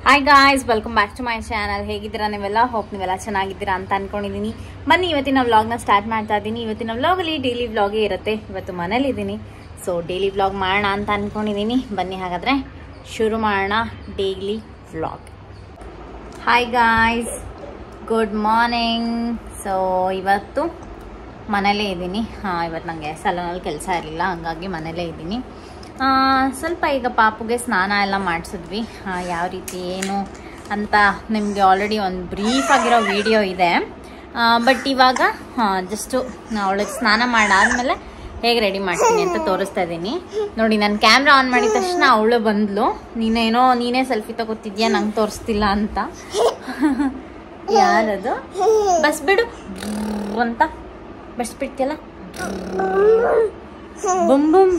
Hi guys welcome back to my channel ಹೇಗಿದ್ದೀರಾ ನೀವೆಲ್ಲ hope ನೀವೆಲ್ಲ ಚೆನ್ನಾಗಿದ್ದೀರಾ ಅಂತ ಅನ್ಕೊಂಡಿದ್ದೀನಿ ಬನ್ನಿ ಇವತ್ತಿನ ವ್ಲಾಗ್ನ ಸ್ಟಾರ್ಟ್ ಮಾಡ್ತಾ ಇದ್ದೀನಿ ಇವತ್ತಿನ ವ್ಲಾಗಲ್ಲಿ ಡೈಲಿ ವ್ಲಾಗೇ ಇರುತ್ತೆ ಇವತ್ತು ಮನೇಲಿದ್ದೀನಿ ಸೊ ಡೈಲಿ ವ್ಲಾಗ್ ಮಾಡೋಣ ಅಂತ ಅನ್ಕೊಂಡಿದ್ದೀನಿ ಬನ್ನಿ ಹಾಗಾದರೆ ಶುರು ಮಾಡೋಣ daily vlog hi guys good morning so ಇವತ್ತು ಮನೇಲೇ ಇದ್ದೀನಿ ಹಾಂ ಇವತ್ತು ನನಗೆ ಸಲೂನಲ್ಲಿ ಕೆಲಸ ಇರಲಿಲ್ಲ ಹಂಗಾಗಿ ಮನೇಲೇ ಇದ್ದೀನಿ ಆ, ಸ್ವಲ್ಪ ಈಗ ಪಾಪುಗೆ ಸ್ನಾನ ಎಲ್ಲ ಮಾಡಿಸಿದ್ವಿ ಆ, ಯಾವ ರೀತಿ ಏನು ಅಂತ ನಿಮಗೆ ಆಲ್ರೆಡಿ ಒಂದು ಬ್ರೀಫ್ ಆಗಿರೋ ವಿಡಿಯೋ ಇದೆ ಬಟ್ ಇವಾಗ ಜಸ್ಟು ಅವಳಿಗೆ ಸ್ನಾನ ಮಾಡಾದ್ಮೇಲೆ ಹೇಗೆ ರೆಡಿ ಮಾಡ್ತೀನಿ ಅಂತ ತೋರಿಸ್ತಾ ಇದ್ದೀನಿ ನೋಡಿ ನಾನು ಕ್ಯಾಮ್ರಾ ಆನ್ ಮಾಡಿದ ತಕ್ಷಣ ಅವಳು ಬಂದ್ಲು ನೀನೇನೋ ನೀನೇ ಸೆಲ್ಫಿ ತಗೋತಿದ್ಯಾ ನಂಗೆ ತೋರಿಸ್ತಿಲ್ಲ ಅಂತ ಯಾರದು ಬಸ್ ಬಿಡು ಅಂತ ಬಸ್ ಬಿಡ್ತಿಯಲ್ಲ ಬುಮ್ ಬುಮ್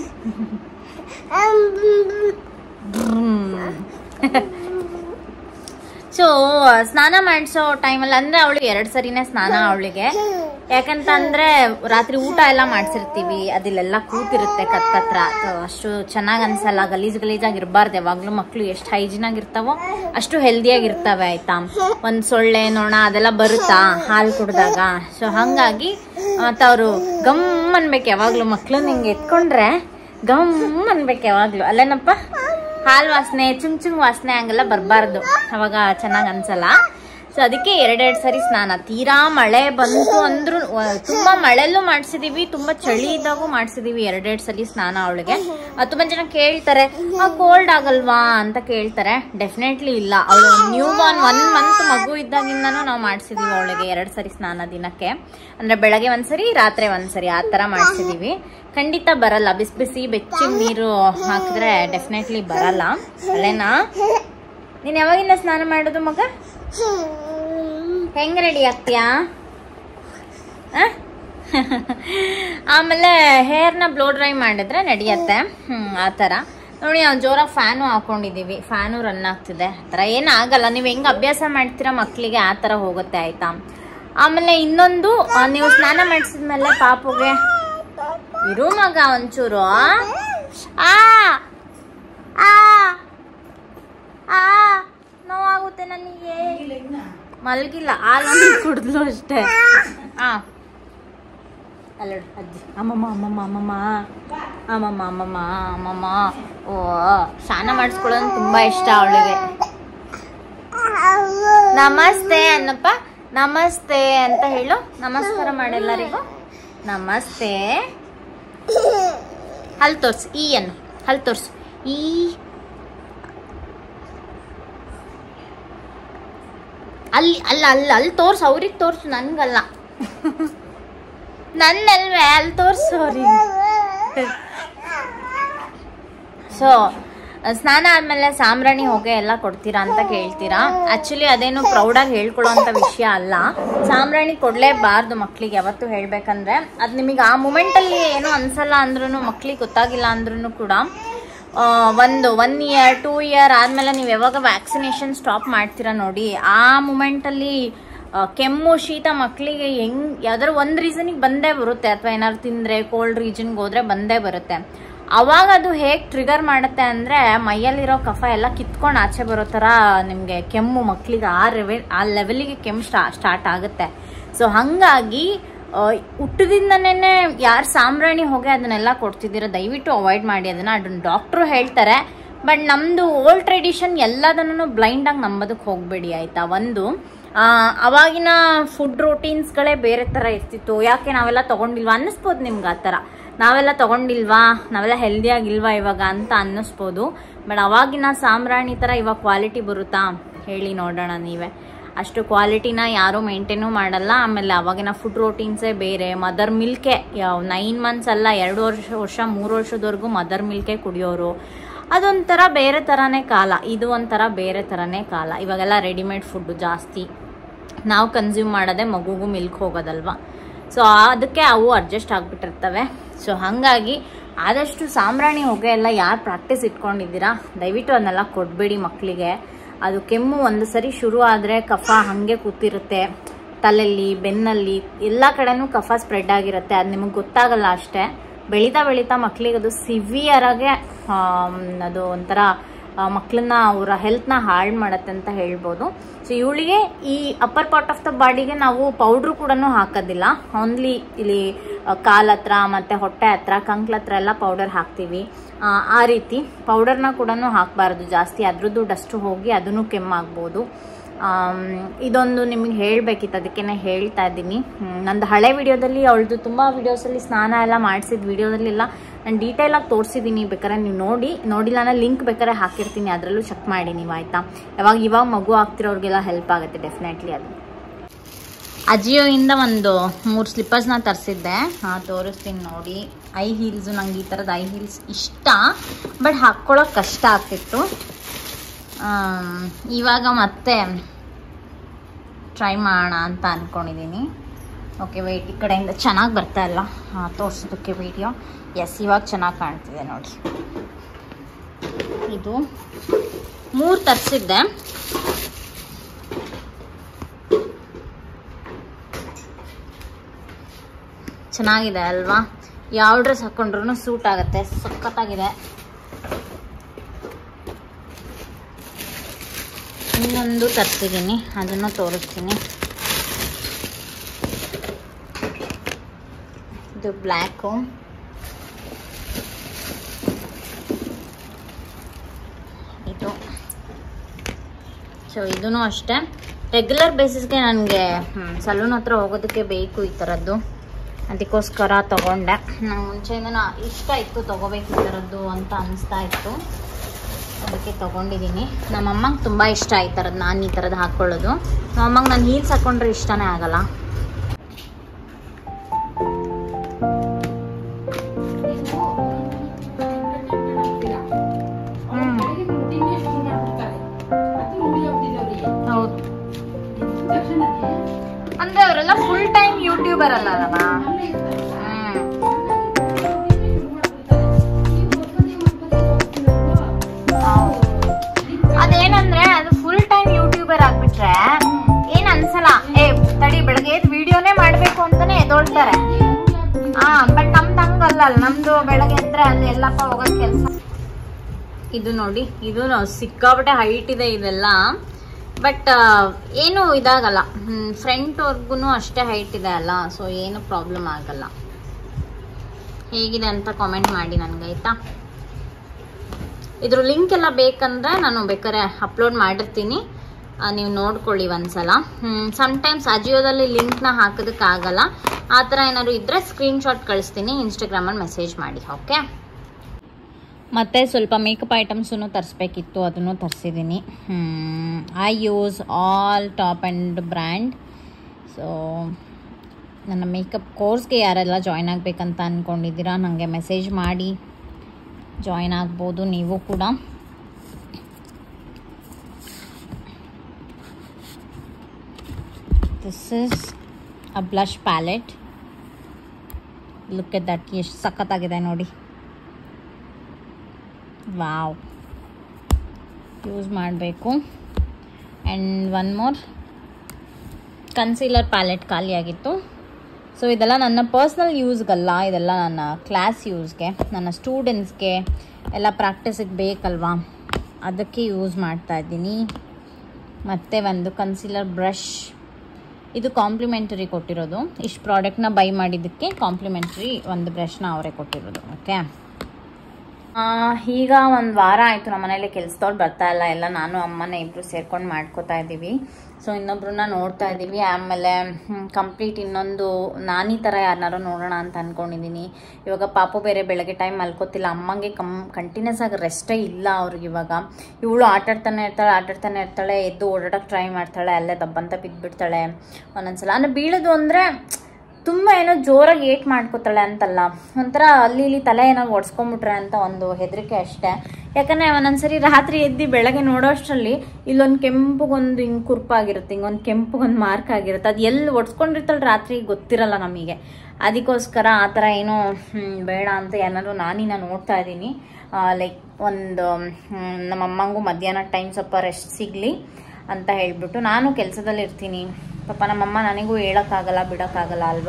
ಸೊ ಸ್ನಾನ ಮಾಡಿಸೋ ಟೈಮಲ್ಲಿ ಅಂದ್ರೆ ಅವಳು ಎರಡು ಸರಿನೇ ಸ್ನಾನ ಅವಳಿಗೆ ಯಾಕಂತಂದ್ರೆ ರಾತ್ರಿ ಊಟ ಎಲ್ಲ ಮಾಡ್ಸಿರ್ತೀವಿ ಅದಿಲ್ಲೆಲ್ಲ ಕೂತಿರುತ್ತೆ ಕತ್ತತ್ರ So, ಅಷ್ಟು ಚೆನ್ನಾಗ್ ಅನ್ಸಲ್ಲ ಗಲೀಜ್ ಗಲೀಜಾಗಿ ಇರಬಾರ್ದು ಯಾವಾಗ್ಲೂ ಮಕ್ಳು ಎಷ್ಟು ಹೈಜಿನ್ ಆಗಿರ್ತಾವೋ ಅಷ್ಟು ಹೆಲ್ದಿಯಾಗಿರ್ತವೆ ಆಯ್ತಾ ಒಂದ್ ಸೊಳ್ಳೆ ನೋಣ ಅದೆಲ್ಲ ಬರುತ್ತಾ ಹಾಲು ಕುಡ್ದಾಗ ಸೊ ಹಂಗಾಗಿ ಮತ್ತೆ ಅವರು ಗಮ್ ಅನ್ಬೇಕು ಯಾವಾಗ್ಲೂ ಮಕ್ಳು ನಿಂಗೆ ಎತ್ಕೊಂಡ್ರೆ ಗಮ್ ಅನ್ಬೇಕು ಯಾವಾಗ್ಲೂ ಅಲ್ಲೇನಪ್ಪ ಹಾಲ್ ವಾಸನೆ ಚುಂಗ್ ಚುಂಗ್ ವಾಸನೆ ಹಂಗೆಲ್ಲ ಬರಬಾರ್ದು ಅವಾಗ ಚೆನ್ನಾಗ್ ಅನ್ಸಲ್ಲ ಸೊ ಅದಕ್ಕೆ ಎರಡೆರಡು ಸರಿ ಸ್ನಾನ ತೀರಾ ಮಳೆ ಬಂತು ಅಂದ್ರೂ ವ- ತುಂಬಾ ಮಳೆಲ್ಲೂ ಮಾಡ್ಸಿದೀವಿ ತುಂಬಾ ಚಳಿ ಇದ್ದಾಗೂ ಮಾಡ್ಸಿದೀವಿ ಎರಡೆರಡು ಸಲ ಸ್ನಾನ ಅವಳಿಗೆ ತುಂಬಾ ಜನ ಕೇಳ್ತಾರೆ ಕೋಲ್ಡ್ ಆಗಲ್ವಾ ಅಂತ ಕೇಳ್ತಾರೆ ಡೆಫಿನೆಟ್ಲಿ ಇಲ್ಲ ಅವಳು ನ್ಯೂ ಬಾರ್ನ್ ಒನ್ ಮಂತ್ ಮಗು ಇದ್ದಾಗಿಂದನೂ ನಾವು ಮಾಡ್ಸಿದೀವಿ ಅವಳಿಗೆ ಎರಡು ಸರಿ ಸ್ನಾನ ದಿನಕ್ಕೆ ಅಂದ್ರೆ ಬೆಳಗ್ಗೆ ಒಂದ್ಸರಿ ರಾತ್ರಿ ಒಂದ್ಸರಿ ಆ ತರ ಮಾಡ್ಸಿದೀವಿ ಖಂಡಿತ ಬರಲ್ಲ ಬಿಸಿ ಬಿಸಿ ಬೆಚ್ಚಗೆ ನೀರು ಹಾಕಿದ್ರೆ ಡೆಫಿನೆಟ್ಲಿ ಬರಲ್ಲ ಅಲ್ಲೇನಾ ನೀನ್ ಯಾವಾಗಿಂದ ಸ್ನಾನ ಮಾಡೋದು ಮಗ ಹೆಂಗ್ ರೆಡಿ ಆಗ್ತೀಯಾ ಆ? ಆಮೇಲೆ ಹೇರ್ನ ಬ್ಲೋ ಡ್ರೈ ಮಾಡಿದ್ರೆ ನಡೆಯತ್ತೆ ಹ್ಮ್ ಆ ಥರ ನೋಡಿ ನಾವು ಜೋರಾಗಿ ಫ್ಯಾನು ಹಾಕೊಂಡಿದೀವಿ ಫ್ಯಾನು ರನ್ ಆಗ್ತಿದೆ ಆ ಥರ ಏನು ಆಗಲ್ಲ ನೀವು ಹೆಂಗ್ ಅಭ್ಯಾಸ ಮಾಡ್ತೀರಾ ಮಕ್ಕಳಿಗೆ ಆ ಥರ ಹೋಗುತ್ತೆ ಆಯ್ತಾ ಆಮೇಲೆ ಇನ್ನೊಂದು ಆ, ನೀವು ಸ್ನಾನ ಮಾಡಿಸಿದ್ಮೇಲೆ ಪಾಪುಗೆ ಇರು ಮಗ ಒಂಚೂರು ಆ ಆ ಆ ನೋವಾಗುತ್ತೆ ನನಗೆ ಮಲಗಿಲ್ಲ ಹಾಲು ಕುಡಿದ್ಲು ಅಷ್ಟೇ ಆ ಅಲ್ಲ ಅಜ್ಜಿ ಅಮ್ಮಮ್ಮ ಅಮ್ಮಮ್ಮ ಅಮ್ಮಮ್ಮ ಅಮ್ಮಮ್ಮ ಅಮ್ಮಮ್ಮ ಅಮ್ಮಮ್ಮ ಓ ಸ್ನಾನ ಮಾಡಿಸ್ಕೊಳ್ಳೋದು ತುಂಬಾ ಇಷ್ಟ ಅವಳಿಗೆ ನಮಸ್ತೆ ಅನ್ನಪ್ಪ ನಮಸ್ತೆ ಅಂತ ಹೇಳು ನಮಸ್ಕಾರ ಮಾಡೆಲ್ಲರಿಗೂ ನಮಸ್ತೆ ಹಲ್ ತೋರ್ಸು ಈ ಅನ್ನು ಹಲ್ ತೋರ್ಸು ಈ ಅಲ್ಲಿ ಅಲ್ಲ ಅಲ್ಲ ಅಲ್ಲಿ ತೋರ್ಸು ಅವ್ರಿಗೆ ತೋರ್ಸು ನನ್ಗಲ್ಲ ನನ್ನಲ್ವೇ ಅಲ್ಲಿ ತೋರ್ಸು ಅವ್ರಿಗೆ ಸೊ ಸ್ನಾನ ಆದ್ಮೇಲೆ ಸಾಂಬ್ರಾಣಿ ಹೊಗೆ ಎಲ್ಲ ಕೊಡ್ತೀರಾ ಅಂತ ಕೇಳ್ತೀರಾ ಆಕ್ಚುಲಿ ಅದೇನು ಪ್ರೌಡಾಗಿ ಹೇಳ್ಕೊಳ್ಳೋಂಥ ವಿಷಯ ಅಲ್ಲ ಸಾಂಬ್ರಾಣಿ ಕೊಡ್ಲೇಬಾರ್ದು ಮಕ್ಳಿಗೆ ಯಾವತ್ತು ಹೇಳ್ಬೇಕಂದ್ರೆ ಅದು ನಿಮಗೆ ಆ ಮೂಮೆಂಟಲ್ಲಿ ಏನೋ ಅನ್ಸಲ್ಲ ಅಂದ್ರೂ ಮಕ್ಳಿಗೆ ಗೊತ್ತಾಗಿಲ್ಲ ಅಂದ್ರೂ ಕೂಡ ಆ, ಒಂದು ಒನ್ ಇಯರ್ ಟೂ ಇಯರ್ ಆದಮೇಲೆ ನೀವು ಯಾವಾಗ ವ್ಯಾಕ್ಸಿನೇಷನ್ ಸ್ಟಾಪ್ ಮಾಡ್ತೀರಾ ನೋಡಿ ಆ ಮೂಮೆಂಟಲ್ಲಿ ಕೆಮ್ಮು ಶೀತ ಮಕ್ಕಳಿಗೆ ಹೆಂಗ್ ಯಾವ್ದಾದ್ರು ಒಂದು ರೀಸನಿಗೆ ಬಂದೇ ಬರುತ್ತೆ ಅಥವಾ ಏನಾದ್ರು ತಿಂದರೆ ಕೋಲ್ಡ್ ರೀಜನ್ಗೆ ಹೋದ್ರೆ ಬಂದೇ ಬರುತ್ತೆ ಅವಾಗ ಅದು ಹೇಗೆ ಟ್ರಿಗರ್ ಮಾಡುತ್ತೆ ಅಂದರೆ ಮೈಯಲ್ಲಿರೋ ಕಫ ಎಲ್ಲ ಕಿತ್ಕೊಂಡು ಆಚೆ ಬರೋ ಥರ ನಿಮಗೆ ಕೆಮ್ಮು ಮಕ್ಕಳಿಗೆ ಆ ಲೆವೆ ಆ ಲೆವೆಲಿಗೆ ಕೆಮ್ಮು ಸ್ಟಾ ಸ್ಟಾರ್ಟ್ ಆಗುತ್ತೆ ಸೊ ಹಾಗಾಗಿ ಹುಟ್ಟದಿಂದನೇ ಯಾರು ಸಾಂಬ್ರಾಣಿ ಹೊಗೆ ಅದನ್ನೆಲ್ಲ ಕೊಡ್ತಿದ್ದೀರ ದಯವಿಟ್ಟು ಅವಾಯ್ಡ್ ಮಾಡಿ ಅದನ್ನ ಅದನ್ನ ಡಾಕ್ಟ್ರು ಹೇಳ್ತಾರೆ ಬಟ್ ನಮ್ಮದು ಓಲ್ಡ್ ಟ್ರೆಡಿಷನ್ ಎಲ್ಲದನ್ನು ಬ್ಲೈಂಡಾಗಿ ನಂಬೋದಕ್ಕೆ ಹೋಗಬೇಡಿ ಆಯಿತಾ ಒಂದು ಆ, ಅವಾಗಿನ ಫುಡ್ ರೋಟೀನ್ಸ್ಗಳೇ ಬೇರೆ ಥರ ಇರ್ತಿತ್ತು ಯಾಕೆ ನಾವೆಲ್ಲ ತಗೊಂಡಿಲ್ವಾ ಅನ್ನಿಸ್ಬೋದು ನಿಮ್ಗೆ ಆ ಥರ ನಾವೆಲ್ಲ ತಗೊಂಡಿಲ್ವಾ ನಾವೆಲ್ಲ ಹೆಲ್ದಿಯಾಗಿಲ್ವಾ ಇವಾಗ ಅಂತ ಅನ್ನಿಸ್ಬೋದು ಬಟ್ ಅವಾಗಿನ ಸಾಂಬ್ರಾಣಿ ಥರ ಇವಾಗ ಕ್ವಾಲಿಟಿ ಬರುತ್ತಾ ಹೇಳಿ ನೋಡೋಣ ನೀವೇ ಅಷ್ಟು ಕ್ವಾಲಿಟಿನ ಯಾರೂ ಮೇಂಟೈನು ಮಾಡಲ್ಲ ಆಮೇಲೆ ಅವಾಗಿನ ಫುಡ್ ರೋಟೀನ್ಸೇ ಬೇರೆ ಮದರ್ ಮಿಲ್ಕೆ ನೈನ್ ಮಂತ್ಸ್ ಅಲ್ಲ ಎರಡು ವರ್ಷ ವರ್ಷ ಮೂರು ವರ್ಷದವರೆಗೂ ಮದರ್ ಮಿಲ್ಕೆ ಕುಡಿಯೋರು ಅದೊಂಥರ ಬೇರೆ ಥರನೇ ಕಾಲ ಇದು ಒಂಥರ ಬೇರೆ ಥರನೇ ಕಾಲ ಇವಾಗೆಲ್ಲ ರೆಡಿಮೇಡ್ ಫುಡ್ಡು ಜಾಸ್ತಿ ನಾವು ಕನ್ಸ್ಯೂಮ್ ಮಾಡೋದೇ ಮಗುಗೂ ಮಿಲ್ಕ್ ಹೋಗೋದಲ್ವಾ ಸೊ ಅದಕ್ಕೆ ಅವು ಅಡ್ಜಸ್ಟ್ ಆಗಿಬಿಟ್ಟಿರ್ತವೆ ಸೊ ಹಾಗಾಗಿ ಆದಷ್ಟು ಸಾಂಬ್ರಾಣಿ ಹೊಗೆ ಎಲ್ಲ ಯಾರು ಪ್ರಾಕ್ಟೀಸ್ ಇಟ್ಕೊಂಡಿದ್ದೀರಾ ದಯವಿಟ್ಟು ಅದನ್ನೆಲ್ಲ ಕೊಡಬೇಡಿ ಮಕ್ಕಳಿಗೆ ಅದು ಕೆಮ್ಮು ಒಂದು ಸರಿ ಶುರು ಆದರೆ ಕಫ ಹಾಗೆ ಕೂತಿರುತ್ತೆ ತಲೆಯಲ್ಲಿ ಬೆನ್ನಲ್ಲಿ ಎಲ್ಲ ಕಡೆನೂ ಕಫ ಸ್ಪ್ರೆಡ್ ಆಗಿರುತ್ತೆ ಅದು ನಿಮಗೆ ಗೊತ್ತಾಗಲ್ಲ ಅಷ್ಟೇ ಬೆಳೀತಾ ಬೆಳೀತಾ ಮಕ್ಕಳಿಗೆ ಅದು ಸಿವಿಯರಾಗೆ ಅದು ಒಂಥರ ಮಕ್ಕಳನ್ನ ಅವರ ಹೆಲ್ತ್ನ ಹಾಳು ಮಾಡತ್ತೆ ಅಂತ ಹೇಳ್ಬೋದು ಸೊ ಇವಳಿಗೆ ಈ ಅಪ್ಪರ್ ಪಾರ್ಟ್ ಆಫ್ ದ ಬಾಡಿಗೆ ನಾವು ಪೌಡ್ರು ಕೂಡ ಹಾಕೋದಿಲ್ಲ ಓನ್ಲಿ ಇಲ್ಲಿ ಕಾಲ್ ಹತ್ರ ಮತ್ತು ಹೊಟ್ಟೆ ಹತ್ರ ಕಂಕ್ಲ ಹತ್ರ ಎಲ್ಲ ಪೌಡರ್ ಹಾಕ್ತೀವಿ ಆ, ಆ ರೀತಿ ಪೌಡರ್ನ ಕೂಡ ಹಾಕಬಾರ್ದು ಜಾಸ್ತಿ ಅದ್ರದ್ದು ಡಸ್ಟು ಹೋಗಿ ಅದನ್ನು ಕೆಮ್ಮಾಗ್ಬೋದು ಆಮ್, ಇದೊಂದು ನಿಮಗೆ ಹೇಳಬೇಕಿತ್ತು ಅದಕ್ಕೆ ಹೇಳ್ತಾ ಇದ್ದೀನಿ ಹ್ಮ್, ನಂದು ಹಳೆ ವಿಡಿಯೋದಲ್ಲಿ ಅವಳದು ತುಂಬ ವಿಡಿಯೋಸಲ್ಲಿ ಸ್ನಾನ ಎಲ್ಲ ಮಾಡಿಸಿದ ವಿಡಿಯೋದಲ್ಲೆಲ್ಲ ನಾನು ಡೀಟೇಲಾಗಿ ತೋರಿಸಿದ್ದೀನಿ ಬೇಕಾದ್ರೆ ನೀವು ನೋಡಿ ನೋಡಿಲ್ಲ ನಾನು ಲಿಂಕ್ ಬೇಕಾದ್ರೆ ಹಾಕಿರ್ತೀನಿ ಅದರಲ್ಲೂ ಚೆಕ್ ಮಾಡಿ ನೀವು ಆಯಿತಾ ಯಾವಾಗ ಇವಾಗ ಮಗು ಆಗ್ತಿರೋರಿಗೆಲ್ಲ ಹೆಲ್ಪ್ ಆಗುತ್ತೆ ಡೆಫಿನೆಟ್ಲಿ ಅದು ಅಜಿಯೋಯಿಂದ ಒಂದು ಮೂರು ಸ್ಲಿಪ್ಪರ್ಸ್ನ ತರಿಸಿದ್ದೆ ಹಾಂ ತೋರಿಸ್ತೀನಿ ನೋಡಿ ಐ ಹೀಲ್ಸು ನಂಗೆ ಈ ಥರದ ಐ ಹೀಲ್ಸ್ ಇಷ್ಟ ಬಟ್ ಹಾಕ್ಕೊಳ್ಳೋಕೆ ಕಷ್ಟ ಆಗ್ತಿತ್ತು ಆಮ್, ಇವಾಗ ಮತ್ತೆ ಟ್ರೈ ಮಾಡೋಣ ಅಂತ ಅಂದ್ಕೊಂಡಿದ್ದೀನಿ ಓಕೆ ವೆಯ್ಟ್ ಈ ಕಡೆಯಿಂದ ಚೆನ್ನಾಗಿ ಬರ್ತಾ ಇಲ್ಲ ಹಾಂ ತೋರಿಸೋದಕ್ಕೆ ವಿಡಿಯೋ ಎಸ್ ಇವಾಗ ಚೆನ್ನಾಗಿ ಕಾಣ್ತಿದೆ ನೋಡಿ ಇದು ಮೂರು ತರಿಸಿದ್ದೆ ಚೆನ್ನಾಗಿದೆ ಅಲ್ವಾ ಯಾವ ಡ್ರೆಸ್ ಹಾಕೊಂಡ್ರು ಸೂಟ್ ಆಗುತ್ತೆ ಸಖತ್ತಾಗಿದೆ ಇನ್ನೊಂದು ತರ್ಸಿದ್ದೀನಿ ಅದನ್ನು ತೋರಿಸ್ತೀನಿ ಇದು ಬ್ಲ್ಯಾಕು ಇದು ಸೊ ಇದೂ ಅಷ್ಟೇ ರೆಗ್ಯುಲರ್ ಬೇಸಿಸ್ಗೆ ನನಗೆ ಸಲೂನ್ ಹತ್ರ ಹೋಗೋದಕ್ಕೆ ಬೇಕು ಈ ಥರದ್ದು ಅದಕ್ಕೋಸ್ಕರ ತಗೊಂಡೆ ನಂಗೆ ಮುಂಚೆಯಿಂದ ಇಷ್ಟ ಇತ್ತು ತಗೋಬೇಕು ಈ ಥರದ್ದು ಅಂತ ಅನಿಸ್ತಾ ಇತ್ತು ಅದಕ್ಕೆ ತೊಗೊಂಡಿದ್ದೀನಿ ನಮ್ಮಮ್ಮಂಗೆ ತುಂಬ ಇಷ್ಟ ಈ ಥರದ್ದು ನಾನು ಈ ಥರದ್ದು ಹಾಕ್ಕೊಳ್ಳೋದು ನಮ್ಮಮ್ಮಂಗೆ ನಾನು ಹೀಲ್ಸ್ ಹಾಕ್ಕೊಂಡ್ರೆ ಇಷ್ಟನೇ ಆಗಲ್ಲ ಹ್ಮ್. ಹೌದು ಅಂದ್ರೆ ಅವರೆಲ್ಲ ಫುಲ್ ಟೈಮ್ ಯೂಟ್ಯೂಬರ್ ಅಲ್ಲ ಹ್ಮ್ ಅದೇನಂದ್ರೆ ಅದು ಫುಲ್ ಟೈಮ್ ಯೂಟ್ಯೂಬರ್ ಆಗ್ಬಿಟ್ರೆ ಏನ್ ಅನ್ಸಲ್ಲ ಏ ತಡಿ ಬೆಳಗ್ಗೆ ಎದ್ದು ವಿಡಿಯೋನೇ ಮಾಡ್ಬೇಕು ಅಂತಾನೆ ಎದೊಳ್ತಾರೆ ಹಾ ಬಟ್ ನಮ್ದು ಹಂಗಲ್ಲ ನಮ್ದು ಬೆಳಗ್ಗೆ ಎದ್ರೆ ಅಲ್ಲಿ ಎಲ್ಲಪ್ಪ ಹೋಗೋದ್ ಕೆಲಸ ಇದು ನೋಡಿ ಇದು ಸಿಕ್ಕಾಪಟ್ಟೆ ಹೈಟ್ ಇದೆ ಇದೆಲ್ಲ ಬಟ್ ಏನು ಇದಾಗಲ್ಲ ಫ್ರಂಟ್ವರ್ಗು ಅಷ್ಟೇ ಹೈಟ್ ಇದೆ ಅಲ್ಲ ಸೊ ಏನು ಪ್ರಾಬ್ಲಮ್ ಆಗಲ್ಲ ಹೇಗಿದೆ ಅಂತ ಕಾಮೆಂಟ್ ಮಾಡಿ ನನಗಾಯ್ತಾ ಇದ್ರ ಲಿಂಕ್ ಎಲ್ಲ ಬೇಕಂದ್ರೆ ನಾನು ಬೇಕಾದ್ರೆ ಅಪ್ಲೋಡ್ ಮಾಡಿರ್ತೀನಿ ಆ, ನೀವು ನೋಡ್ಕೊಳ್ಳಿ ಒಂದ್ಸಲ ಸಮ್ಟೈಮ್ಸ್ ಅಜಿಯೋದಲ್ಲಿ ಲಿಂಕ್ನ ಹಾಕೋದಕ್ಕಾಗಲ್ಲ ಆ ಥರ ಏನಾದ್ರು ಇದ್ದರೆ ಸ್ಕ್ರೀನ್ಶಾಟ್ ಕಳಿಸ್ತೀನಿ ಇನ್ಸ್ಟಾಗ್ರಾಮಲ್ಲಿ ಮೆಸೇಜ್ ಮಾಡಿ ಓಕೆ ಮತ್ತು ಸ್ವಲ್ಪ ಮೇಕಪ್ ಐಟಮ್ಸನ್ನು ತರಿಸ್ಬೇಕಿತ್ತು ಅದನ್ನು ತರಿಸಿದ್ದೀನಿ I use all top and brand so ನನ್ನ ಮೇಕಪ್ ಕೋರ್ಸ್ಗೆ ಯಾರೆಲ್ಲ ಜಾಯ್ನ್ ಆಗಬೇಕಂತ ಅಂದ್ಕೊಂಡಿದ್ದೀರಾ ನನಗೆ ಮೆಸೇಜ್ ಮಾಡಿ ಜಾಯ್ನ್ ಆಗ್ಬೋದು ನೀವು ಕೂಡ this is a blush palette look at that ಎಷ್ಟು ಸಖತ್ತಾಗಿದೆ ನೋಡಿ ವಾವ್ ಯೂಸ್ ಮಾಡಬೇಕು and one more concealer palette ಖಾಲಿಯಾಗಿತ್ತು ಸೊ ಇದೆಲ್ಲ ನನ್ನ ಪರ್ಸ್ನಲ್ ಯೂಸ್ಗಲ್ಲ ಇದೆಲ್ಲ ನನ್ನ ಕ್ಲಾಸ್ ಯೂಸ್ಗೆ ನನ್ನ ಸ್ಟೂಡೆಂಟ್ಸ್ಗೆ ಎಲ್ಲ ಪ್ರಾಕ್ಟೀಸಿಗೆ ಬೇಕಲ್ವಾ ಅದಕ್ಕೆ ಯೂಸ್ ಮಾಡ್ತಾ ಇದ್ದೀನಿ ಮತ್ತು ಒಂದು ಕನ್ಸೀಲರ್ ಬ್ರಷ್ ಇದು ಕಾಂಪ್ಲಿಮೆಂಟರಿ ಕೊಟ್ಟಿರೋದು ಇಷ್ಟು ಪ್ರಾಡಕ್ಟ್ನ ಬೈ ಮಾಡಿದ್ದಕ್ಕೆ ಕಾಂಪ್ಲಿಮೆಂಟ್ರಿ ಒಂದು ಬ್ರಷ್ನ ಅವರೇ ಕೊಟ್ಟಿರೋದು ಓಕೆ ಈಗ ಒಂದು ವಾರ ಆಯಿತು ನಮ್ಮ ಮನೇಲಿ ಕೆಲಸದವ್ರು ಬರ್ತಾ ಇಲ್ಲ ಎಲ್ಲ ನಾನು ಅಮ್ಮನ ಇಬ್ಬರು ಸೇರ್ಕೊಂಡು ಮಾಡ್ಕೋತಾ ಇದ್ದೀವಿ ಸೊ ಇನ್ನೊಬ್ರನ್ನ ನೋಡ್ತಾ ಇದ್ದೀವಿ ಆಮೇಲೆ ಕಂಪ್ಲೀಟ್ ಇನ್ನೊಂದು ನಾನಿ ಥರ ಯಾರನ್ನಾರು ನೋಡೋಣ ಅಂತ ಅಂದ್ಕೊಂಡಿದ್ದೀನಿ ಇವಾಗ ಪಾಪು ಬೇರೆ ಬೆಳಗ್ಗೆ ಟೈಮ್ ಮಲ್ಕೋತಿಲ್ಲ ಅಮ್ಮಂಗೆ ಕಮ್ ಕಂಟಿನ್ಯೂಸ್ ಆಗಿ ರೆಸ್ಟೇ ಇಲ್ಲ ಅವ್ರಿಗೆ ಇವಾಗ ಇವಳು ಆಟಾಡ್ತಾನೆ ಇರ್ತಾಳೆ ಆಟಾಡ್ತಾನೆ ಇರ್ತಾಳೆ ಎದ್ದು ಓಡಾಡೋಕ್ಕೆ ಟ್ರೈ ಮಾಡ್ತಾಳೆ ಅಲ್ಲೇ ದಬ್ಬಂತ ಬಿದ್ದುಬಿಡ್ತಾಳೆ ಒಂದೊಂದ್ಸಲ ಅಂದರೆ ಬೀಳೋದು ಅಂದರೆ ತುಂಬ ಏನೋ ಜೋರಾಗಿ ಏಟ್ ಮಾಡ್ಕೋತಾಳೆ ಅಂತಲ್ಲ ಒಂಥರ ಅಲ್ಲಿ ಇಲ್ಲಿ ತಲೆ ಏನೋ ಒಡ್ಸ್ಕೊಂಬಿಟ್ರೆ ಅಂತ ಒಂದು ಹೆದರಿಕೆ ಅಷ್ಟೇ ಯಾಕಂದರೆ ಒಂದೊಂದ್ಸರಿ ರಾತ್ರಿ ಎದ್ದು ಬೆಳಗ್ಗೆ ನೋಡೋ ಅಷ್ಟರಲ್ಲಿ ಇಲ್ಲೊಂದು ಕೆಂಪಗೊಂದು ಹಿಂಗೆ ಕುರ್ಪಾಗಿರುತ್ತೆ ಹಿಂಗೊಂದು ಕೆಂಪಗೊಂದು ಮಾರ್ಕ್ ಆಗಿರುತ್ತೆ ಅದು ಎಲ್ಲಿ ಒಡ್ಸ್ಕೊಂಡಿರ್ತಾಳೆ ರಾತ್ರಿ ಗೊತ್ತಿರಲ್ಲ ನಮಗೆ ಅದಕ್ಕೋಸ್ಕರ ಆ ಥರ ಏನೋ ಹ್ಮ್, ಬೇಡ ಅಂತ ಏನಾದ್ರು ನಾನಿನ ನೋಡ್ತಾ ಇದ್ದೀನಿ ಲೈಕ್ ಒಂದು ಹ್ಮ್, ನಮ್ಮ ಅಮ್ಮಂಗೂ ಮಧ್ಯಾಹ್ನ ಟೈಮ್ ಸ್ವಲ್ಪ ರೆಸ್ಟ್ ಸಿಗಲಿ ಅಂತ ಹೇಳ್ಬಿಟ್ಟು ನಾನು ಕೆಲಸದಲ್ಲಿ ಇರ್ತೀನಿ ಪಾಪ ನಮ್ಮಮ್ಮ ನನಗೂ ಹೇಳೋಕ್ಕಾಗಲ್ಲ ಬಿಡೋಕ್ಕಾಗಲ್ಲ ಅಲ್ವಾ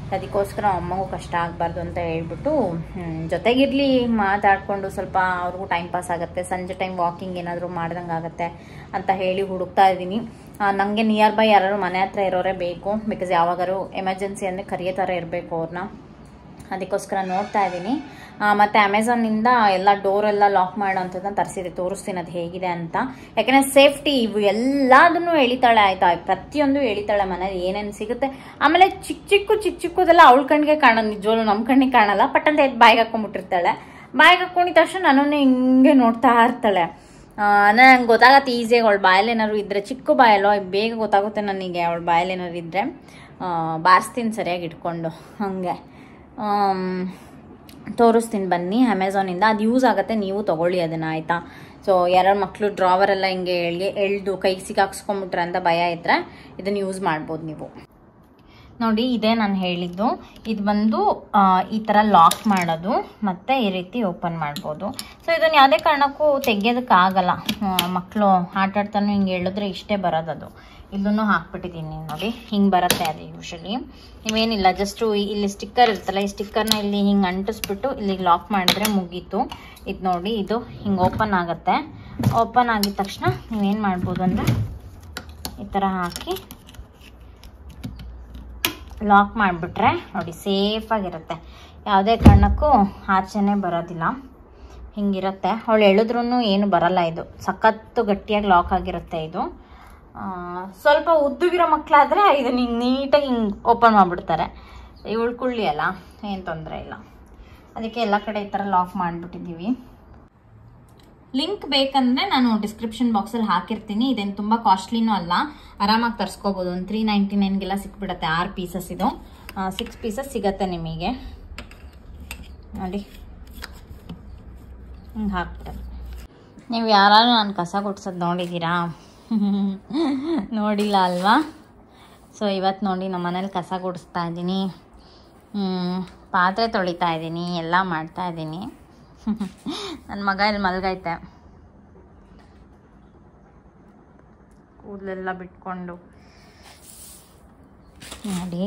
ಅದಕ್ಕೋಸ್ಕರ ಅಮ್ಮಗೂ ಕಷ್ಟ ಆಗಬಾರ್ದು ಅಂತ ಹೇಳ್ಬಿಟ್ಟು ಹ್ಮ್, ಜೊತೆಗಿರ್ಲಿ ಮಾತಾಡಿಕೊಂಡು ಸ್ವಲ್ಪ ಅವ್ರಿಗೂ ಟೈಮ್ ಪಾಸ್ ಆಗುತ್ತೆ ಸಂಜೆ ಟೈಮ್ ವಾಕಿಂಗ್ ಏನಾದರೂ ಮಾಡ್ದಂಗೆ ಆಗುತ್ತೆ ಅಂತ ಹೇಳಿ ಹುಡುಕ್ತಾ ಇದ್ದೀನಿ ನನಗೆ ನಿಯರ್ ಬೈ ಯಾರು ಮನೆ ಹತ್ರ ಇರೋರೇ ಬೇಕು ಬಿಕಾಸ್ ಯಾವಾಗಾರು ಎಮರ್ಜೆನ್ಸಿ ಅಂದರೆ ಕರಿಯೋ ಥರ ಇರಬೇಕು ಅವ್ರನ್ನ ಅದಕ್ಕೋಸ್ಕರ ನೋಡ್ತಾ ಇದ್ದೀನಿ ಮತ್ತು ಅಮೆಝಾನಿಂದ ಎಲ್ಲ ಡೋರೆಲ್ಲ ಲಾಕ್ ಮಾಡೋಂಥದ್ದನ್ನ ತರಿಸಿದೆ ತೋರಿಸ್ತೀನಿ ಅದು ಹೇಗಿದೆ ಅಂತ ಯಾಕೆಂದರೆ ಸೇಫ್ಟಿ ಇವು ಎಲ್ಲದನ್ನು ಎಳಿತಾಳೆ ಆಯ್ತಾ ಪ್ರತಿಯೊಂದು ಎಳಿತಾಳೆ ಮನೇಲಿ ಏನೇನು ಸಿಗುತ್ತೆ ಆಮೇಲೆ ಚಿಕ್ಕ ಚಿಕ್ಕ ಚಿಕ್ಕ ಚಿಕ್ಕದೆಲ್ಲ ಅವಳ ಕಣ್ಣಿಗೆ ಕಾಣೋದು ನಿಜವಲ್ಲೂ ನಮ್ಮ ಕಣ್ಣಿಗೆ ಕಾಣಲ್ಲ ಪಟ್ ಅಂತ ಎದ್ದು ಬಾಯಿಗೆ ಹಾಕೊಂಡ್ಬಿಟ್ಟಿರ್ತಾಳೆ ಬಾಯಿಗೆ ಹಾಕೊಂಡಿದ ತಕ್ಷಣ ನನ್ನನ್ನು ಹಿಂಗೆ ನೋಡ್ತಾ ಇರ್ತಾಳೆ ನಂಗೆ ಗೊತ್ತಾಗತ್ತೆ ಈಸಿಯಾಗಿ ಅವಳ ಬಾಯಲ್ಲಿ ಏನಾದ್ರು ಇದ್ದರೆ ಚಿಕ್ಕ ಬಾಯಲ್ಲೋ ಬೇಗ ಗೊತ್ತಾಗುತ್ತೆ ನನಗೆ ಅವಳ ಬಾಯಲ್ಲಿ ಏನಾದ್ರು ಇದ್ದರೆ ಬಾರಿಸ್ತೀನಿ ಸರಿಯಾಗಿ ಇಟ್ಕೊಂಡು ಹಾಗೆ ಆಮ್, ತೋರಿಸ್ತೀನಿ ಬನ್ನಿ ಅಮೆಝಾನಿಂದ ಅದು ಯೂಸ್ ಆಗುತ್ತೆ ನೀವು ತೊಗೊಳ್ಳಿ ಅದನ್ನು ಆಯಿತಾ ಸೊ ಎರಡು ಮಕ್ಕಳು ಡ್ರಾವರೆಲ್ಲ ಹಿಂಗೆ ಎಳ್ಗೆ ಎಳ್ದು ಕೈಗೆ ಸಿಕ್ಕಾಕ್ಸ್ಕೊಂಬಿಟ್ರೆ ಅಂತ ಭಯ ಇದ್ದರೆ ಇದನ್ನು ಯೂಸ್ ಮಾಡ್ಬೋದು ನೀವು ನೋಡಿ ಇದೇ ನಾನು ಹೇಳಿದ್ದು ಇದು ಬಂದು ಆ, ಈ ಥರ ಲಾಕ್ ಮಾಡೋದು ಮತ್ತು ಈ ರೀತಿ ಓಪನ್ ಮಾಡ್ಬೋದು ಸೊ ಇದನ್ನು ಯಾವುದೇ ಕಾರಣಕ್ಕೂ ತೆಗಿಯೋದಕ್ಕಾಗಲ್ಲ ಮಕ್ಕಳು ಆಟ ಆಡ್ತಾನು ಹಿಂಗೆ ಹೇಳಿದ್ರೆ ಇಷ್ಟೇ ಬರೋದದು ಇದನ್ನು ಹಾಕ್ಬಿಟ್ಟಿದ್ದೀನಿ ನೋಡಿ ಹಿಂಗೆ ಬರುತ್ತೆ ಅದು ಯೂಶಲಿ ನೀವೇನಿಲ್ಲ ಜಸ್ಟು ಇಲ್ಲಿ ಸ್ಟಿಕ್ಕರ್ ಇರ್ತಲ್ಲ ಈ ಸ್ಟಿಕ್ಕರ್ನ ಇಲ್ಲಿ ಹಿಂಗೆ ಅಂಟಿಸ್ಬಿಟ್ಟು ಇಲ್ಲಿಗೆ ಲಾಕ್ ಮಾಡಿದ್ರೆ ಮುಗೀತು ಇದು ನೋಡಿ ಇದು ಹಿಂಗೆ ಓಪನ್ ಆಗುತ್ತೆ ಓಪನ್ ಆಗಿದ ತಕ್ಷಣ ನೀವೇನು ಮಾಡ್ಬೋದು ಅಂದರೆ ಈ ಥರ ಹಾಕಿ ಲಾಕ್ ಮಾಡಿಬಿಟ್ರೆ ನೋಡಿ ಸೇಫಾಗಿರುತ್ತೆ ಯಾವುದೇ ಕಾರಣಕ್ಕೂ ಆಚೆನೇ ಬರೋದಿಲ್ಲ ಹಿಂಗಿರುತ್ತೆ ಅವಳು ಎಳೆದ್ರೂ ಏನು ಬರಲ್ಲ ಇದು ಸಖತ್ತು ಗಟ್ಟಿಯಾಗಿ ಲಾಕ್ ಆಗಿರುತ್ತೆ ಇದು ಆ, ಸ್ವಲ್ಪ ಉದ್ದುಗಿರೋ ಮಕ್ಕಳಾದರೆ ಇದನ್ನ ಹಿಂಗೆ ನೀಟಾಗಿ ಹಿಂಗೆ ಓಪನ್ ಮಾಡಿಬಿಡ್ತಾರೆ ಇವಳು ಕುಳ್ಳಿ ಅಲ್ಲ ಏನು ತೊಂದರೆ ಇಲ್ಲ ಅದಕ್ಕೆ ಎಲ್ಲ ಕಡೆ ಈ ಥರ ಲಾಕ್ ಮಾಡಿಬಿಟ್ಟಿದ್ದೀವಿ ಲಿಂಕ್ ಬೇಕಂದ್ರೆ ನಾನು ಡಿಸ್ಕ್ರಿಪ್ಷನ್ ಬಾಕ್ಸಲ್ಲಿ ಹಾಕಿರ್ತೀನಿ ಇದೇನು ತುಂಬ ಕಾಸ್ಟ್ಲಿನೂ ಅಲ್ಲ ಆರಾಮಾಗಿ ತರಿಸ್ಕೋಬೋದು ಒಂದು ತ್ರೀ ನೈಂಟಿ ನೈನ್ಗೆಲ್ಲ ಸಿಕ್ಬಿಡುತ್ತೆ ಆರು ಪೀಸಸ್ ಇದು ಸಿಕ್ಸ್ ಪೀಸಸ್ ಸಿಗತ್ತೆ ನಿಮಗೆ ನೋಡಿ ಹಿಂಗೆ ಹಾಕ್ಬಿಟ್ಟದು ನೀವು ಯಾರು ನಾನು ಕಸ ಗುಡ್ಸೋದು ನೋಡಿದ್ದೀರಾ ನೋಡಿಲ್ಲ ಅಲ್ವಾ ಸೊ ಇವತ್ತು ನೋಡಿ ನಮ್ಮ ಮನೇಲಿ ಕಸ ಗುಡಿಸ್ತಾ ಇದ್ದೀನಿ ಹ್ಮ್, ಪಾತ್ರೆ ತೊಳಿತಾ ಇದ್ದೀನಿ ಎಲ್ಲ ಮಾಡ್ತಾ ಇದ್ದೀನಿ ನನ್ನ ಮಗ ಇಲ್ಲಿ ಮಲ್ಗೈತೆ ಕೂದಲೆಲ್ಲ ಬಿಟ್ಕೊಂಡು ನೋಡಿ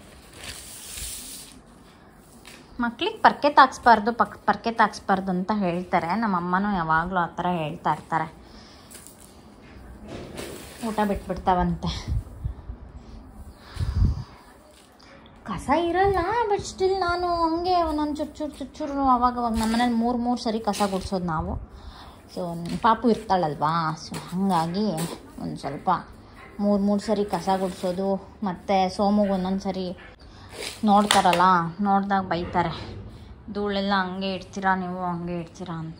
ಮಕ್ಳಿಗೆ ಪರ್ಕೆ ತಾಕ್ಸ್ಬಾರ್ದು ಪಕ್ ಪರ್ಕೆ ತಾಕ್ಸ್ಬಾರ್ದು ಅಂತ ಹೇಳ್ತಾರೆ ನಮ್ಮ ಅಮ್ಮನೂ ಯಾವಾಗಲೂ ಆ ಥರ ಹೇಳ್ತಾ ಇರ್ತಾರೆ ಊಟ ಬಿಟ್ಬಿಡ್ತಾವಂತೆ ಕಸ ಇರಲ್ಲ ಬಟ್ ಸ್ಟಿಲ್ ನಾನು ಹಂಗೆ ಒಂದೊಂದು ಚೂರು ಚೂರು ಚೂರು ಚೂರು ಅವಾಗ ಅವಾಗ ನಮ್ಮ ಮನೇಲಿ ಮೂರು ಮೂರು ಸರಿ ಕಸ ಗುಡಿಸೋದು ನಾವು ಸೊ ಪಾಪು ಇರ್ತಾಳಲ್ವಾ ಸೊ ಹಾಗಾಗಿ ಒಂದು ಸ್ವಲ್ಪ ಮೂರು ಮೂರು ಸರಿ ಕಸ ಗುಡಿಸೋದು ಮತ್ತು ಸೋಮುಗೆ ಒಂದೊಂದು ಸರಿ ನೋಡ್ತಾರಲ್ಲ ನೋಡಿದಾಗ ಬೈತಾರೆ ಧೂಳೆಲ್ಲ ಹಂಗೆ ಇಡ್ತೀರಾ ನೀವು ಹಂಗೆ ಇಡ್ತೀರಾ ಅಂತ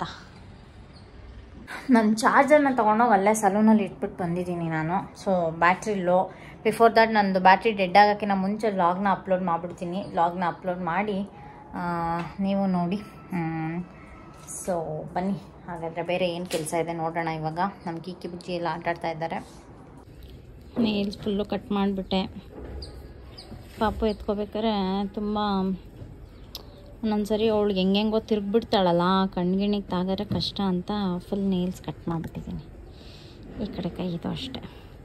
ನನ್ನ ಚಾರ್ಜರ್ನ ತೊಗೊಂಡೋಗಿ ಅಲ್ಲೇ ಸಲೂನಲ್ಲಿ ಇಟ್ಬಿಟ್ಟು ಬಂದಿದ್ದೀನಿ ನಾನು so battery low before that ನಂದು ಬ್ಯಾಟ್ರಿ ಡೆಡ್ ಆಗೋಕ್ಕಿಂತ ಮುಂಚೆ ಲಾಗ್ನ ಅಪ್ಲೋಡ್ ಮಾಡಿಬಿಡ್ತೀನಿ ಲಾಗ್ನ ಅಪ್ಲೋಡ್ ಮಾಡಿ ಆ, ನೀವು ನೋಡಿ ಸೊ ಬನ್ನಿ ಹಾಗಾದರೆ ಬೇರೆ ಏನು ಕೆಲಸ ಇದೆ ನೋಡೋಣ ಇವಾಗ ನಮ್ಮ ಕೀಕಿ ಬುಜ್ಜಿ ಎಲ್ಲ ಆಟಾಡ್ತಾ ಇದ್ದಾರೆ ನೇಲ್ಸ್ ಫುಲ್ಲು ಕಟ್ ಮಾಡಿಬಿಟ್ಟೆ ಪಾಪು ಎತ್ಕೋಬೇಕಾದ್ರೆ ತುಂಬ ಒಂದೊಂದು ಸರಿ ಅವಳಿಗೆ ಹೆಂಗೆಂಗೋ ತಿರುಗ್ಬಿಡ್ತಾಳಲ್ಲ ಕಣ್ಗಿಣಿಗೆ ತಾಗಾರೆ ಕಷ್ಟ ಅಂತ ಫುಲ್ ನೇಲ್ಸ್ ಕಟ್ ಮಾಡಿಬಿಟ್ಟಿದ್ದೀನಿ ಈ ಕಡೆ ಕೈ ಇದು ಅಷ್ಟೆ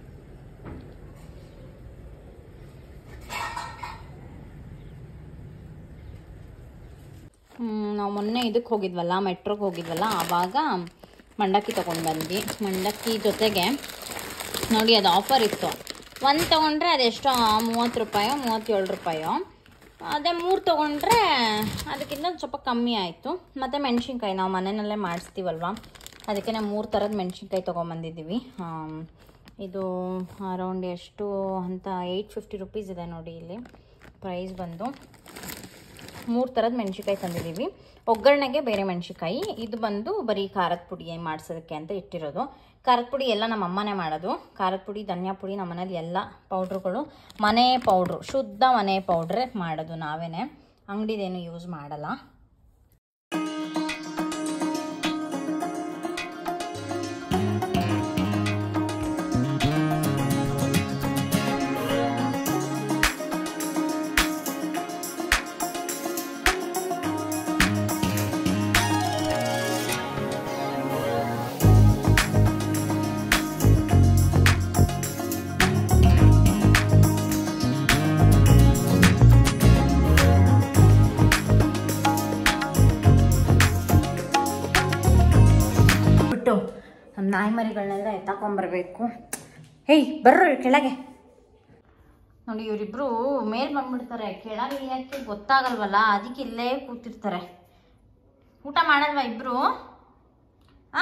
ನಾವು ಮೊನ್ನೆ ಇದಕ್ಕೆ ಹೋಗಿದ್ವಲ್ಲ ಮೆಟ್ರೋಗೆ ಹೋಗಿದ್ವಲ್ಲ ಆವಾಗ ಮಂಡಕ್ಕಿ ತೊಗೊಂಡು ಬಂದ್ವಿ ಮಂಡಕ್ಕಿ ಜೊತೆಗೆ ನೋಡಿ ಅದು ಆಫರ್ ಇತ್ತು ಒಂದು ತೊಗೊಂಡ್ರೆ ಅದೆಷ್ಟೋ ಮೂವತ್ತು ರೂಪಾಯೋ ಮೂವತ್ತೇಳು ರೂಪಾಯೋ ಅದೇ ಮೂರು ತೊಗೊಂಡ್ರೆ ಅದಕ್ಕಿಂತ ಒಂದ್ ಸ್ವಲ್ಪ ಕಮ್ಮಿ ಆಯಿತು ಮತ್ತು ಮೆಣಸಿನ್ಕಾಯಿ ನಾವು ಮನೆಯಲ್ಲೇ ಮಾಡಿಸ್ತೀವಲ್ವ ಅದಕ್ಕೆ ನಾವು ಮೂರು ಥರದ ಮೆಣಸಿನ್ಕಾಯಿ ತೊಗೊಂಬಂದಿದ್ದೀವಿ ಆಮ್, ಇದು ಅರೌಂಡ್ ಎಷ್ಟು ಅಂತ ಏಯ್ಟ್ ಫಿಫ್ಟಿ ರುಪೀಸ್ ಇದೆ ನೋಡಿ ಇಲ್ಲಿ ಪ್ರೈಸ್ ಬಂದು ಮೂರು ಥರದ ಮೆಣಸಿನ್ಕಾಯಿ ತಂದಿದ್ದೀವಿ ಒಗ್ಗರಣೆಗೆ ಬೇರೆ ಮೆಣಸಿನ್ಕಾಯಿ ಇದು ಬಂದು ಬರೀ ಖಾರದ ಪುಡಿ ಮಾಡಿಸೋದಕ್ಕೆ ಅಂತ ಇಟ್ಟಿರೋದು ಖಾರದ ಪುಡಿ ಎಲ್ಲ ನಮ್ಮ ಅಮ್ಮನೇ ಮಾಡೋದು ಖಾರದ ಪುಡಿ ಧನಿಯಾ ಪುಡಿ ನಮ್ಮ ಮನೇಲಿ ಎಲ್ಲ ಪೌಡ್ರುಗಳು ಮನೆ ಪೌಡ್ರು ಶುದ್ಧ ಮನೆ ಪೌಡ್ರೇ ಮಾಡೋದು ನಾವೇನೆ ಅಂಗಡಿದೇನು ಯೂಸ್ ಮಾಡಲ್ಲ ನಾಯಿ ಮರಿಗಳನ್ನೆಲ್ಲ ಎತ್ತಾಕೊಂಬರ್ಬೇಕು ಹೇಯ್ ಬರ್ರು ಕೆಳಗೆ ನೋಡಿ ಇವರಿಬ್ರು ಮೇಲ್ ಬಂದ್ಬಿಡ್ತಾರೆ ಕೆಳಗೆ ಇಳಿಯಕ್ಕೆ ಗೊತ್ತಾಗಲ್ವಲ್ಲ ಅದಕ್ಕೆ ಇಲ್ಲೇ ಕೂತಿರ್ತಾರೆ ಊಟ ಮಾಡಲ್ವಾ ಇಬ್ರು ಆ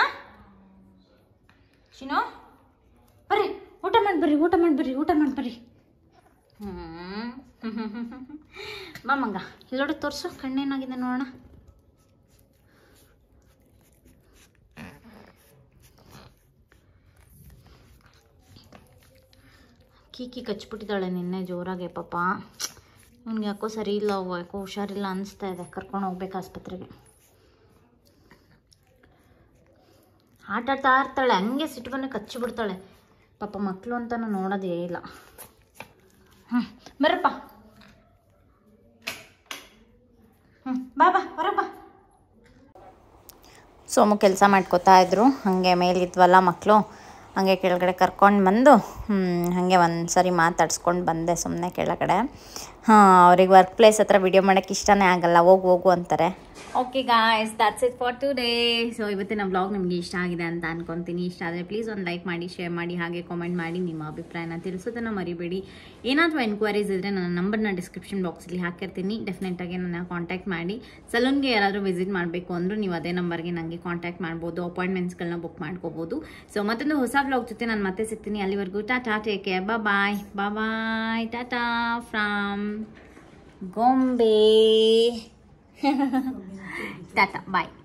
ಶಿನು ಬರ್ರಿ ಊಟ ಮಾಡಿ ಬರ್ರಿ ಊಟ ಮಾಡಿ ಬರ್ರಿ ಊಟ ಮಾಡಿ ಬರ್ರಿ ಹ್ಮ್ ಬಾ ಮಂಗ ಇಲ್ಲೋಡು ತೋರಿಸು ಕಣ್ಣೇನಾಗಿದೆ ನೋಡೋಣ ಕೀಕಿ ಕಚ್ಬಿಟ್ಟಿದ್ದಾಳೆ ನಿನ್ನೆ ಜೋರಾಗೆ ಪಾಪ ಅವ್ನಿಗೆ ಯಾಕೋ ಸರಿ ಇಲ್ಲ ಅವ್ವ, ಯಾಕೋ ಹುಷಾರಿಲ್ಲ ಅನಿಸ್ತಾ ಇದೆ ಕರ್ಕೊಂಡು ಹೋಗ್ಬೇಕು ಆಸ್ಪತ್ರೆಗೆ ಆಟ ಆಡ್ತಾ ಇರ್ತಾಳೆ ಹಂಗೆ ಸಿಟ್ಟು ಬಂದು ಕಚ್ಚಿಬಿಡ್ತಾಳೆ ಪಾಪ ಮಕ್ಕಳು ಅಂತ ನೋಡೋದೇ ಇಲ್ಲ ಹ್ಞೂ ಬರ್ರಪ್ಪ ಹ್ಞೂ ಬಾ ಬಾ ಹೊರಗೆ ಬಾ ಸೋಮು ಕೆಲಸ ಮಾಡ್ಕೋತಾ ಇದ್ರು ಹಾಗೆ ಮೇಲಿದ್ವಲ್ಲ ಮಕ್ಕಳು ಹಾಗೆ ಕೆಳಗಡೆ ಕರ್ಕೊಂಡು ಬಂದು ಹ್ಮ್, ಹಾಗೆ ಒಂದು ಸರಿ ಮಾತಾಡ್ಸ್ಕೊಂಡು ಬಂದೆ ಸುಮ್ಮನೆ ಕೆಳಗಡೆ ಹಾಂ ಅವ್ರಿಗೆ ವರ್ಕ್ ಪ್ಲೇಸ್ ಹತ್ರ ವಿಡಿಯೋ ಮಾಡೋಕ್ಕೆ ಇಷ್ಟನೇ ಆಗಲ್ಲ ಹೋಗು ಹೋಗು ಅಂತಾರೆ okay guys that's it for today so ಇವತ್ತಿನ ವ್ಲಾಗ್ ನಿಮಗೆ ಇಷ್ಟ ಆಗಿದೆ ಅಂತ ಅನ್ಕೊತೀನಿ ಇಷ್ಟ ಆದರೆ ಪ್ಲೀಸ್ ಒಂದು ಲೈಕ್ ಮಾಡಿ ಶೇರ್ ಮಾಡಿ ಹಾಗೆ ಕಾಮೆಂಟ್ ಮಾಡಿ ನಿಮ್ಮ ಅಭಿಪ್ರಾಯನ ತಿಳಿಸೋದನ್ನು ಮರಿಬೇಡಿ ಏನಾದರೂ ಎನ್ಕ್ವೈರೀಸ್ ಇದ್ದರೆ ನನ್ನ ನಂಬರ್ನ ಡಿಸ್ಕ್ರಿಪ್ಷನ್ ಬಾಕ್ಸಲ್ಲಿ ಹಾಕಿರ್ತೀನಿ ಡೆಫಿನೆಟಾಗಿ ನನ್ನ ಕಾಂಟ್ಯಾಕ್ಟ್ ಮಾಡಿ ಸಲೂನ್ಗೆ ಯಾರಾದರೂ ವಿಸಿಟ್ ಮಾಡಬೇಕು ಅಂದರೂ ನೀವು ಅದೇ ನಂಬರ್ಗೆ ನನಗೆ ಕಾಂಟ್ಯಾಕ್ಟ್ ಮಾಡ್ಬೋದು ಅಪಾಯಿಂಟ್ಮೆಂಟ್ಸ್ಗಳನ್ನ ಬುಕ್ ಮಾಡ್ಕೋಬೋದು ಸೊ ಮತ್ತೊಂದು ಹೊಸ ವ್ಲಾಗ್ ಜೊತೆ ನಾನು ಮತ್ತೆ ಸಿಗ್ತೀನಿ ಅಲ್ಲಿವರೆಗೂ tata take care bye bye tata from Gombe tata bye